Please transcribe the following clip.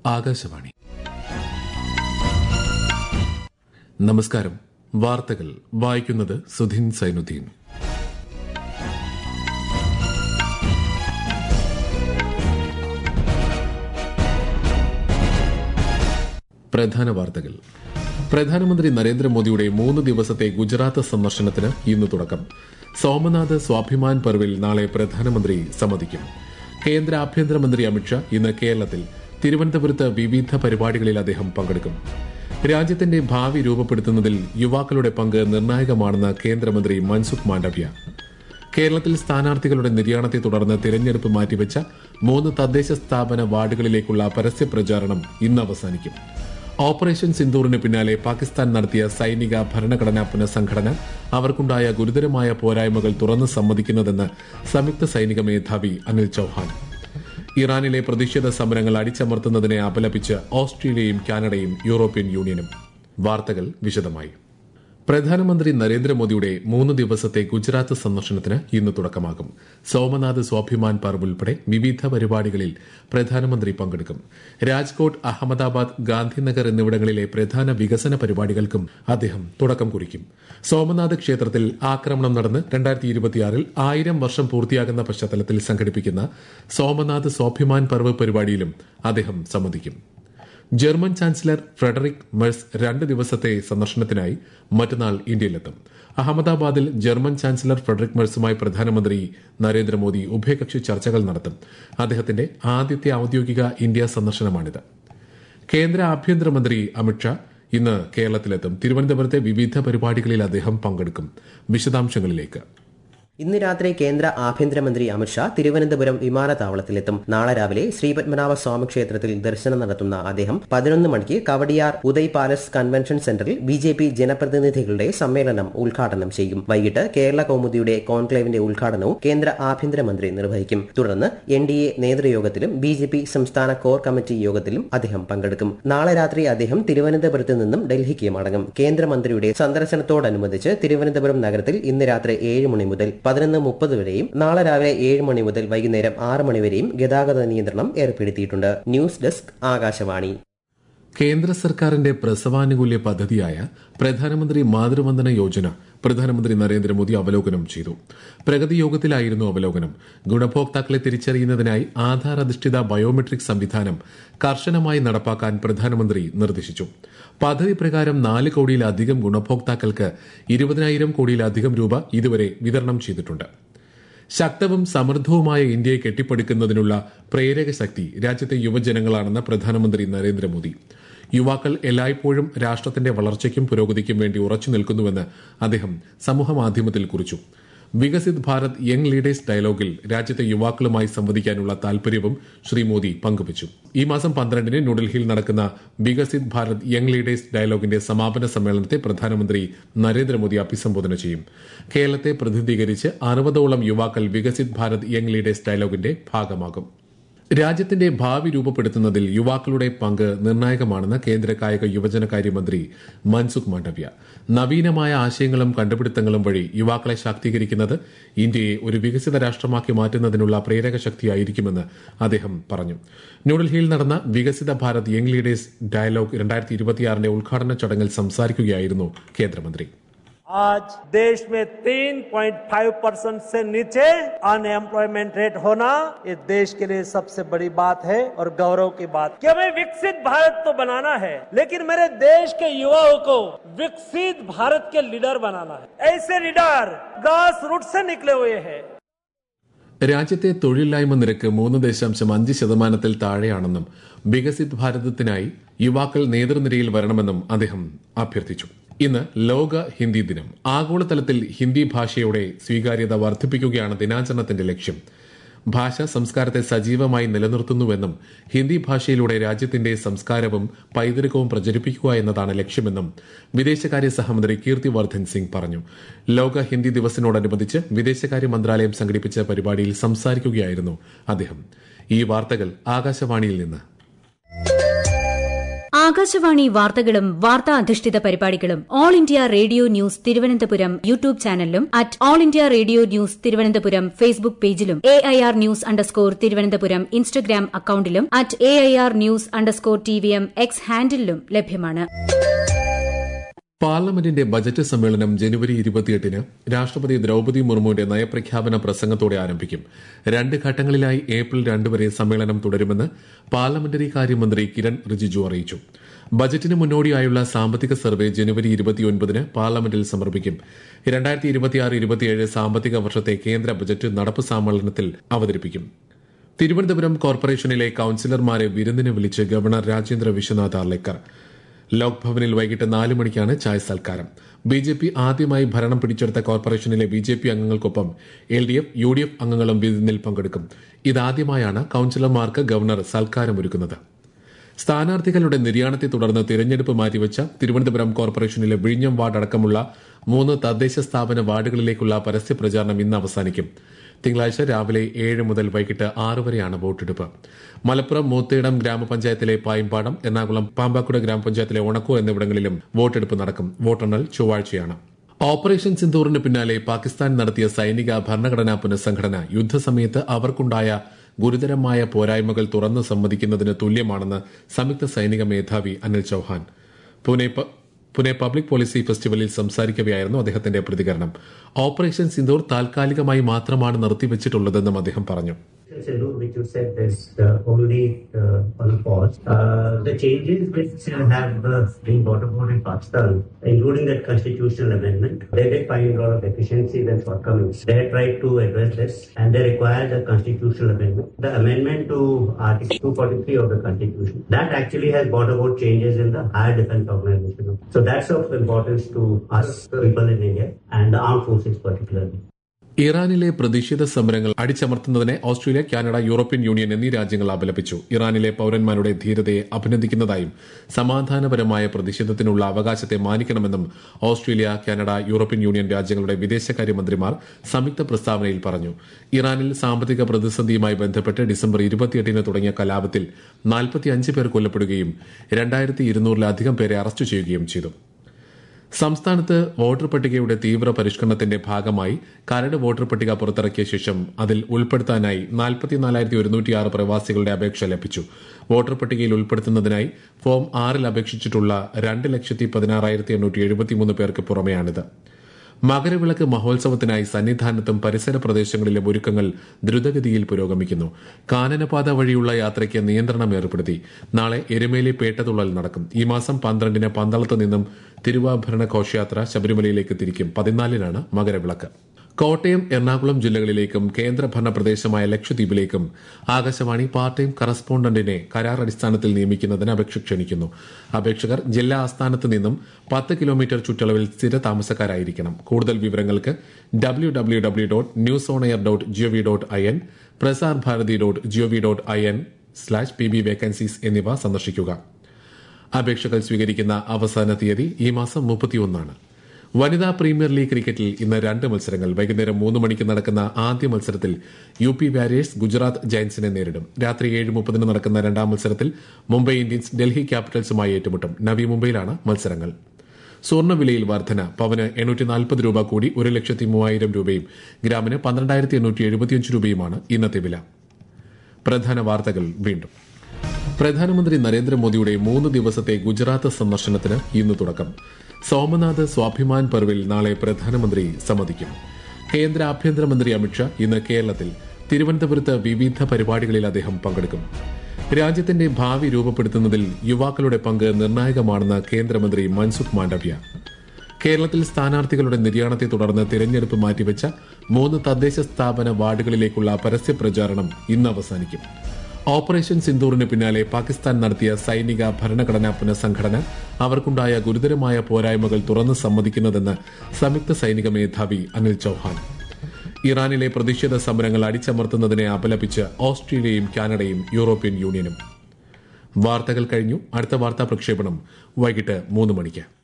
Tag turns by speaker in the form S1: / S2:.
S1: ആകാശവാണി നമസ്കാരം വാർത്തകൾ വായിക്കുന്നത് സുധിൻ സൈനുദ്ദീൻ പ്രധാന വാർത്തകൾ പ്രധാനമന്ത്രി നരേന്ദ്രമോദിയുടെ മൂന്ന് ദിവസത്തെ ഗുജറാത്ത് സന്ദർശനത്തിന് ഇന്ന് തുടക്കം സോമനാഥ് സ്വാഭിമാൻ പർവിൽ നാളെ പ്രധാനമന്ത്രി സമ്മതിക്കും കേന്ദ്ര ആഭ്യന്തരമന്ത്രി അമിത്ഷാ ഇന്ന് കേരളത്തിൽ തിരുവനന്തപുരത്ത് വിവിധ പരിപാടികളിൽ അദ്ദേഹം പങ്കെടുക്കും രാജ്യത്തിന്റെ ഭാവി രൂപപ്പെടുത്തുന്നതിൽ യുവാക്കളുടെ പങ്ക് നിർണായകമാണെന്ന് കേന്ദ്രമന്ത്രി മൻസുഖ് മാണ്ഡവ്യ കേരളത്തിൽ സ്ഥാനാർത്ഥികളുടെ നിര്യാണത്തെ തുടർന്ന് തിരഞ്ഞെടുപ്പ് മാറ്റിവെച്ച മൂന്ന് തദ്ദേശ സ്ഥാപന വാർഡുകളിലേക്കുള്ള പരസ്യ പ്രചാരണം ഇന്ന് അവസാനിക്കും ഓപ്പറേഷൻ സിന്ദൂറിന് പിന്നാലെ പാകിസ്ഥാൻ നടത്തിയ സൈനിക ഭരണഘടനാ പുനഃസംഘടന അവർക്കുണ്ടായ ഗുരുതരമായ പോരായ്മകൾ തുറന്ന് സമ്മതിക്കുന്നതെന്ന് സംയുക്ത സൈനിക മേധാവി അനിൽ ചൌഹാൻ ഇറാനിലെ പ്രതിഷേധ സമരങ്ങൾ അടിച്ചമർത്തുന്നതിനെ അപലപിച്ച് ഓസ്ട്രേലിയയും കാനഡയും യൂറോപ്യൻ യൂണിയനും വാർത്തകൾ വിശദമായി പ്രധാനമന്ത്രി നരേന്ദ്രമോദിയുടെ മൂന്ന് ദിവസത്തെ ഗുജറാത്ത് സന്ദർശനത്തിന് ഇന്ന് തുടക്കമാകും സോമനാഥ് സ്വാഭിമാൻ പർവ് ഉൾപ്പെടെ വിവിധ പരിപാടികളിൽ പ്രധാനമന്ത്രി പങ്കെടുക്കും രാജ്കോട്ട് അഹമ്മദാബാദ് ഗാന്ധിനഗർ എന്നിവിടങ്ങളിലെ പ്രധാന വികസന പരിപാടികൾക്കും അദ്ദേഹം തുടക്കം കുറിക്കും സോമനാഥ് ക്ഷേത്രത്തിൽ ആക്രമണം നടന്ന് രണ്ടായിരത്തി ഇരുപത്തിയാറിൽ ആയിരം വർഷം പൂർത്തിയാകുന്ന പശ്ചാത്തലത്തിൽ സംഘടിപ്പിക്കുന്ന സോമനാഥ് സ്വാഭിമാൻ പർവ് പരിപാടിയിലും അദ്ദേഹം സംബന്ധിക്കും ജർമ്മൻ ചാൻസലർ ഫ്രെഡറിക് മെഴ്സ് രണ്ട് ദിവസത്തെ സന്ദർശനത്തിനായി മറ്റന്നാൾ ഇന്ത്യയിലെത്തും അഹമ്മദാബാദിൽ ജർമ്മൻ ചാൻസലർ ഫ്രെഡറിക് മെഴ്സുമായി പ്രധാനമന്ത്രി നരേന്ദ്രമോദി ഉഭയകക്ഷി ചർച്ചകൾ നടത്തും അദ്ദേഹത്തിന്റെ ആദ്യത്തെ ഔദ്യോഗിക ഇന്ത്യ സന്ദർശനമാണിത് കേന്ദ്ര ആഭ്യന്തരമന്ത്രി അമിത്ഷാ ഇന്ന് കേരളത്തിലെത്തും തിരുവനന്തപുരത്തെ വിവിധ പരിപാടികളിൽ അദ്ദേഹം പങ്കെടുക്കും വിശദാംശങ്ങളിലേക്ക്
S2: ഇന്ന് രാത്രി കേന്ദ്ര ആഭ്യന്തരമന്ത്രി അമിത്ഷാ തിരുവനന്തപുരം വിമാനത്താവളത്തിലെത്തും നാളെ രാവിലെ ശ്രീപത്മനാഭ സ്വാമി ക്ഷേത്രത്തിൽ ദർശനം നടത്തുന്ന അദ്ദേഹം പതിനൊന്ന് മണിക്ക് കവടിയാർ ഉദയ് പാലസ് കൺവെൻഷൻ സെന്ററിൽ ബി ജെ പി ജനപ്രതിനിധികളുടെ സമ്മേളനം ഉദ്ഘാടനം ചെയ്യും വൈകിട്ട് കേരള കൌമുദിയുടെ കോൺക്ലേവിന്റെ ഉദ്ഘാടനവും കേന്ദ്ര ആഭ്യന്തരമന്ത്രി നിർവഹിക്കും തുടർന്ന് എൻ ഡി എ നേതൃയോഗത്തിലും ബി ജെ പി സംസ്ഥാന കോർ കമ്മിറ്റി യോഗത്തിലും അദ്ദേഹം പങ്കെടുക്കും നാളെ രാത്രി അദ്ദേഹം തിരുവനന്തപുരത്ത് നിന്നും ഡൽഹിക്ക് മടങ്ങും കേന്ദ്രമന്ത്രിയുടെ സന്ദർശനത്തോടനുബന്ധിച്ച് തിരുവനന്തപുരം നഗരത്തിൽ ഇന്ന് രാത്രി ഏഴ് മണി മുതൽ പതിനൊന്ന് മുപ്പത് വരെയും നാളെ രാവിലെ ഏഴ് മണി മുതൽ വൈകുന്നേരം ആറ് മണി വരെയും ഗതാഗത നിയന്ത്രണം ഏർപ്പെടുത്തിയിട്ടുണ്ട് ന്യൂസ് ഡെസ്ക് ആകാശവാണി
S1: കേന്ദ്ര സർക്കാരിന്റെ പ്രസവാനുകൂല്യ പദ്ധതിയായ പ്രധാനമന്ത്രി മാതൃവന്ദന യോജന പ്രധാനമന്ത്രി നരേന്ദ്രമോദി അവലോകനം ചെയ്തു പ്രഗതി യോഗത്തിലായിരുന്നു അവലോകനം ഗുണഭോക്താക്കളെ തിരിച്ചറിയുന്നതിനായി ആധാർ അധിഷ്ഠിത ബയോമെട്രിക് സംവിധാനം കർശനമായി നടപ്പാക്കാൻ പ്രധാനമന്ത്രി നിർദ്ദേശിച്ചു പദ്ധതി പ്രകാരം നാല് കോടിയിലധികം ഗുണഭോക്താക്കൾക്ക് ഇരുപതിനായിരം കോടിയിലധികം രൂപ ഇതുവരെ വിതരണം ചെയ്തിട്ടുണ്ട് ശക്തവും സമൃദ്ധവുമായ ഇന്ത്യയെ കെട്ടിപ്പടുക്കുന്നതിനുള്ള പ്രേരക ശക്തി രാജ്യത്തെ യുവജനങ്ങളാണെന്ന് പ്രധാനമന്ത്രി നരേന്ദ്രമോദി യുവാക്കൾ എല്ലായ്പ്പോഴും രാഷ്ട്രത്തിന്റെ വളർച്ചയ്ക്കും പുരോഗതിക്കും വേണ്ടി ഉറച്ചു നിൽക്കുന്നുവെന്ന് അദ്ദേഹം സമൂഹമാധ്യമത്തിൽ കുറിച്ചു വികസിത് ഭാരത് യങ് ലീഡേഴ്സ് ഡയലോഗിൽ രാജ്യത്തെ യുവാക്കളുമായി സംവദിക്കാനുള്ള താൽപര്യവും ശ്രീ മോദി പങ്കുവച്ചു ഈ മാസം പന്ത്രണ്ടിന് ന്യൂഡൽഹിയിൽ നടക്കുന്ന വികസിത് ഭാരത് യങ് ലീഡേഴ്സ് ഡയലോഗിന്റെ സമാപന സമ്മേളനത്തെ പ്രധാനമന്ത്രി നരേന്ദ്രമോദി അഭിസംബോധന ചെയ്യും കേരളത്തെ പ്രതിനിധീകരിച്ച് അറുപതോളം യുവാക്കൾ വികസിത് ഭാരത് യങ് ലീഡേഴ്സ് ഡയലോഗിന്റെ ഭാഗമാകും രാജ്യത്തിന്റെ ഭാവി രൂപപ്പെടുത്തുന്നതിൽ യുവാക്കളുടെ പങ്ക് നിർണായകമാണെന്ന് കേന്ദ്ര കായിക യുവജനകാര്യമന്ത്രി മൻസുഖ് മാണ്ഡവ്യ നവീനമായ ആശയങ്ങളും കണ്ടുപിടുത്തങ്ങളും വഴി യുവാക്കളെ ശാക്തീകരിക്കുന്നത് ഇന്ത്യയെ ഒരു വികസിത രാഷ്ട്രമാക്കി മാറ്റുന്നതിനുള്ള പ്രേരക ശക്തിയായിരിക്കുമെന്ന് അദ്ദേഹം പറഞ്ഞു ന്യൂഡൽഹിയിൽ നടന്ന വികസിത ഭാരത് യങ് ലീഡേഴ്സ് ഡയലോഗ് രണ്ടായിരത്തി ഇരുപത്തിയാറിന്റെ ഉദ്ഘാടന ചടങ്ങിൽ സംസാരിക്കുകയായിരുന്നു കേന്ദ്രമന്ത്രി
S3: आज देश में 3.5 परसेंट से नीचे अनएम्प्लॉयमेंट रेट होना ये देश के लिए सबसे बड़ी बात है और गौरव की बात कि हमें विकसित भारत तो बनाना है लेकिन मेरे देश के युवाओं को विकसित भारत के लीडर बनाना है ऐसे लीडर ग्रास रूट से निकले हुए हैं
S1: രാജ്യത്തെ തൊഴിലില്ലായ്മ നിരക്ക് മൂന്ന് ദശാംശം അഞ്ച് ശതമാനത്തിൽ താഴെയാണെന്നും വികസിത് ഭാരതത്തിനായി യുവാക്കൾ നേതൃനിരയിൽ വരണമെന്നും അദ്ദേഹം അഭ്യർത്ഥിച്ചു ഇന്ന് ലോക ഹിന്ദി ദിനം ആഗോളതലത്തിൽ ഹിന്ദി ഭാഷയുടെ സ്വീകാര്യത വർദ്ധിപ്പിക്കുകയാണ് ദിനാചരണത്തിന്റെ ലക്ഷ്യം ഭാഷ സംസ്കാരത്തെ സജീവമായി നിലനിർത്തുന്നുവെന്നും ഹിന്ദി ഭാഷയിലൂടെ രാജ്യത്തിന്റെ സംസ്കാരവും പൈതൃകവും പ്രചരിപ്പിക്കുക എന്നതാണ് ലക്ഷ്യമെന്നും വിദേശകാര്യ സഹമന്ത്രി കീർത്തിവർദ്ധൻ സിംഗ് പറഞ്ഞു ലോക ഹിന്ദി ദിവസിനോടനുബന്ധിച്ച് വിദേശകാര്യ മന്ത്രാലയം സംഘടിപ്പിച്ച പരിപാടിയിൽ സംസാരിക്കുകയായിരുന്നു അദ്ദേഹം ഈ വാർത്തകൾ ആകാശവാണിയിൽ നിന്ന്
S4: ആകാശവാണി വാർത്തകളും വാർത്താ അധിഷ്ഠിത പരിപാടികളും all India radio news Thiruvananthapuram YouTube ചാനലിലും at all India radio news Thiruvananthapuram Facebook പേജിലും A I R news underscore Thiruvananthapuram Instagram അക്കൌണ്ടിലും at A I R news underscore T V M X ഹാൻഡിലും ലഭ്യമാണ്
S1: പാർലമെന്റിന്റെ ബജറ്റ് സമ്മേളനം ജനുവരി ഇരുപത്തിയെട്ടിന് രാഷ്ട്രപതി ദ്രൌപദി മുർമുവിന്റെ നയപ്രഖ്യാപന പ്രസംഗത്തോടെ ആരംഭിക്കും രണ്ട് ഘട്ടങ്ങളിലായി ഏപ്രിൽ രണ്ട് വരെ സമ്മേളനം തുടരുമെന്ന് പാർലമെന്ററി കാര്യമന്ത്രി കിരൺ റിജിജു അറിയിച്ചു ബജറ്റിന് മുന്നോടിയായുള്ള സാമ്പത്തിക സർവേ ജനുവരി ഇരുപത്തിയൊൻപതിന് പാർലമെന്റിൽ സമർപ്പിക്കും രണ്ടായിരത്തി ഇരുപത്തിയാറ് ഇരുപത്തിയേഴ് സാമ്പത്തിക വർഷത്തെ കേന്ദ്ര ബജറ്റ് നടപ്പ് സമ്മേളനത്തിൽ അവതരിപ്പിക്കും തിരുവനന്തപുരം കോർപ്പറേഷനിലെ കൌൺസിലർമാരെ വിരുന്നിന് വിളിച്ച് ഗവർണർ രാജേന്ദ്ര വിശ്വനാഥ് ആർലേക്കർ ലോക് ഭവനിൽ വൈകിട്ട് നാല് മണിക്കാണ് ചായ സൽക്കാരം ബി ജെ പി ആദ്യമായി ഭരണം പിടിച്ചെടുത്ത കോർപ്പറേഷനിലെ ബി ജെ പി അംഗങ്ങൾക്കൊപ്പം L D F U D F അംഗങ്ങളും വിരുന്നിൽ പങ്കെടുക്കും ഇതാദ്യമായാണ് കൌൺസിലർമാർക്ക് ഗവർണർ സൽക്കാരമൊരുക്കുന്നത് സ്ഥാനാർത്ഥികളുടെ നിര്യാണത്തെ തുടർന്ന് തിരഞ്ഞെടുപ്പ് മാറ്റിവെച്ച തിരുവനന്തപുരം കോർപ്പറേഷനിലെ വിഴിഞ്ഞം വാർഡ് അടക്കമുള്ള മൂന്ന് തദ്ദേശ സ്ഥാപന വാർഡുകളിലേക്കുള്ള പരസ്യ പ്രചാരണം ഇന്ന് അവസാനിക്കും തിങ്കളാഴ്ച രാവിലെ ഏഴ് മുതൽ വൈകിട്ട് ആറ് വരെയാണ് വോട്ടെടുപ്പ് മലപ്പുറം മൂത്തേടം ഗ്രാമപഞ്ചായത്തിലെ പായമ്പാടം എറണാകുളം പാമ്പാക്കുട ഗ്രാമപഞ്ചായത്തിലെ ഒണക്കൂർ എന്നിവിടങ്ങളിലും വോട്ടെടുപ്പ് നടക്കും വോട്ടെണ്ണൽ ചൊവ്വാഴ്ചയാണ് ഓപ്പറേഷൻ സിന്ദൂറിന് പിന്നാലെ പാകിസ്ഥാൻ നടത്തിയ സൈനിക ഭരണഘടനാ പുനഃസംഘടന യുദ്ധസമയത്ത് അവർക്കുണ്ടായ ഗുരുതരമായ പോരായ്മകൾ തുറന്നു സമ്മതിക്കുന്നതിന് തുല്യമാണെന്ന് സംയുക്ത സൈനിക മേധാവി അനിൽ ചൌഹാൻ പൂനെ പ- പുനെ പബ്ലിക് പോളിസി ഫെസ്റ്റിവലിൽ സംസാരിക്കവെയായിരുന്നു അദ്ദേഹത്തിന്റെ പ്രതികരണം ഓപ്പറേഷൻ സിന്ദൂർ താൽക്കാലികമായി മാത്രമാണ് നിർത്തിവച്ചിട്ടുള്ളതെന്നും അദ്ദേഹം പറഞ്ഞു
S5: Sindoor, which you said is uh, only uh, on a pause. Uh, the changes which uh, have uh, been brought about in Pakistan, including that constitutional amendment, they did find a lot of deficiencies and shortcomings. They had tried to address this and they required a constitutional amendment. The amendment to Article 243 of the Constitution, that actually has brought about changes in the higher defense organization. So that's of importance to us, people in India, and the armed forces particularly.
S1: ഇറാനിലെ പ്രതിഷേധ സമരങ്ങൾ അടിച്ചമർത്തുന്നതിനെ Australia Canada European union എന്നീ രാജ്യങ്ങൾ അപലപിച്ചു ഇറാനിലെ പൌരന്മാരുടെ ധീരതയെ അഭിനന്ദിക്കുന്നതായും സമാധാനപരമായ പ്രതിഷേധത്തിനുള്ള അവകാശത്തെ മാനിക്കണമെന്നും ഓസ്ട്രേലിയ കാനഡ യൂറോപ്യൻ യൂണിയൻ രാജ്യങ്ങളുടെ വിദേശകാര്യമന്ത്രിമാർ സംയുക്ത പ്രസ്താവനയിൽ പറഞ്ഞു ഇറാനിൽ സാമ്പത്തിക പ്രതിസന്ധിയുമായി ബന്ധപ്പെട്ട് ഡിസംബർ ഇരുപത്തിയെട്ടിന് തുടങ്ങിയ കലാപത്തിൽ നാൽപ്പത്തിയഞ്ച് പേർ കൊല്ലപ്പെടുകയും രണ്ടായിരത്തി ഇരുന്നൂറിലധികം പേരെ അറസ്റ്റ് ചെയ്യുകയും ചെയ്തു സംസ്ഥാനത്ത് വോട്ടർ പട്ടികയുടെ തീവ്ര പരിഷ്കരണത്തിന്റെ ഭാഗമായി കരട് വോട്ടർ പട്ടിക പുറത്തിറക്കിയ ശേഷം അതിൽ ഉൾപ്പെടുത്താനായി നാൽപ്പത്തിനാലായിരത്തി ഒരുന്നൂറ്റിയാറ് പ്രവാസികളുടെ അപേക്ഷ ലഭിച്ചു വോട്ടർ പട്ടികയിൽ ഉൾപ്പെടുത്തുന്നതിനായി ഫോം ആറിൽ അപേക്ഷിച്ചിട്ടുള്ള രണ്ട് ലക്ഷത്തി പതിനാറായിരത്തി എണ്ണൂറ്റി എഴുപത്തിമൂന്ന് പേർക്ക് പുറമെയാണിത് മകരവിളക്ക് മഹോത്സവത്തിനായി സന്നിധാനത്തും പരിസര പ്രദേശങ്ങളിലും ഒരുക്കങ്ങൾ ദ്രുതഗതിയിൽ പുരോഗമിക്കുന്നു കാനനപാത വഴിയുള്ള യാത്രയ്ക്ക് നിയന്ത്രണം ഏർപ്പെടുത്തി നാളെ എരുമേലി പേട്ടതുള്ളൽ നടക്കും ഈ മാസം പന്ത്രണ്ടിന് പന്തളത്ത് നിന്നും തിരുവാഭരണ ഘോഷയാത്ര ശബരിമലയിലേക്ക് തിരിക്കും പതിനാലിനാണ് മകരവിളക്ക് കോട്ടയം എറണാകുളം ജില്ലകളിലേക്കും കേന്ദ്രഭരണ പ്രദേശമായ ലക്ഷദ്വീപിലേക്കും ആകാശവാണി പാർട്ട് ടൈം കറസ്പോണ്ടന്റിനെ കരാർ അടിസ്ഥാനത്തിൽ നിയമിക്കുന്നതിന് അപേക്ഷ ക്ഷണിക്കുന്നു അപേക്ഷകർ ജില്ലാ ആസ്ഥാനത്ത് നിന്നും പത്ത് കിലോമീറ്റർ ചുറ്റളവിൽ സ്ഥിര താമസക്കാരായിരിക്കണം കൂടുതൽ വിവരങ്ങൾക്ക് W W W dot news on air dot gov dot I N Prasar Bharati dot gov dot I N slash P B vacancies എന്നിവ സന്ദർശിക്കുക അപേക്ഷകൾ സ്വീകരിക്കുന്ന അവസാന തീയതി ഈ മാസം മുപ്പത്തിയൊന്നാണ് വനിതാ പ്രീമിയർ ലീഗ് ക്രിക്കറ്റിൽ ഇന്ന് രണ്ട് മത്സരങ്ങൾ വൈകുന്നേരം മൂന്ന് മണിക്ക് നടക്കുന്ന ആദ്യ മത്സരത്തിൽ യു പി വാരിയേഴ്സ് ഗുജറാത്ത് ജയന്റ്സിനെ നേരിടും രാത്രി ഏഴ് മുപ്പതിന് നടക്കുന്ന രണ്ടാം മത്സരത്തിൽ മുംബൈ ഇന്ത്യൻസ് ഡൽഹി ക്യാപിറ്റൽസുമായി ഏറ്റുമുട്ടും നവി മുംബൈയിലാണ് മത്സരങ്ങൾ സ്വർണ്ണവിലയിൽ വർധന പവന് എണ്ണൂറ്റി നാൽപ്പത് രൂപ കൂടി ഒരു ലക്ഷത്തി മൂവായിരം രൂപയും ഗ്രാമിന് പന്ത്രണ്ടായിരത്തി എണ്ണൂറ്റി എഴുപത്തിയഞ്ച് രൂപയുമാണ് ഇന്നത്തെ വില പ്രധാന വാർത്തകൾ വീണ്ടും പ്രധാനമന്ത്രി നരേന്ദ്രമോദിയുടെ മൂന്ന് ദിവസത്തെ ഗുജറാത്ത് സന്ദർശനത്തിന് ഇന്ന് തുടക്കം സോമനാഥ് സ്വാഭിമാൻ പർവിൽ നാളെ പ്രധാനമന്ത്രി സമ്മതിക്കും കേന്ദ്ര ആഭ്യന്തരമന്ത്രി അമിത്ഷാ ഇന്ന് കേരളത്തിൽ തിരുവനന്തപുരത്ത് വിവിധ പരിപാടികളിൽ അദ്ദേഹം പങ്കെടുക്കും രാജ്യത്തിന്റെ ഭാവി രൂപപ്പെടുത്തുന്നതിൽ യുവാക്കളുടെ പങ്ക് നിർണായകമാണെന്ന് കേന്ദ്രമന്ത്രി മൻസുഖ് മാണ്ഡവ്യ കേരളത്തിൽ സ്ഥാനാർത്ഥികളുടെ നിര്യാണത്തെ തുടർന്ന് തിരഞ്ഞെടുപ്പ് മാറ്റിവെച്ച മൂന്ന് തദ്ദേശ സ്ഥാപന വാർഡുകളിലേക്കുള്ള പരസ്യ പ്രചാരണം ഇന്ന് അവസാനിക്കും ഓപ്പറേഷൻ സിന്ദൂറിന് പിന്നാലെ പാകിസ്ഥാൻ നടത്തിയ സൈനിക ഭരണഘടനാ പുനഃസംഘടന അവർക്കുണ്ടായ ഗുരുതരമായ പോരായ്മകൾ തുറന്നു സമ്മതിക്കുന്നതെന്ന് സംയുക്ത സൈനിക മേധാവി അനിൽ ചൌഹാൻ ഇറാനിലെ പ്രതിഷേധ സമരങ്ങൾ അടിച്ചമർത്തുന്നതിനെ അപലപിച്ച് ഓസ്ട്രേലിയയും കാനഡയും യൂറോപ്യൻ യൂണിയനും വാർത്തകൾ കഴിഞ്ഞു അടുത്ത വാർത്താ പ്രക്ഷേപണം വൈകിട്ട് മൂന്ന് മണിക്ക്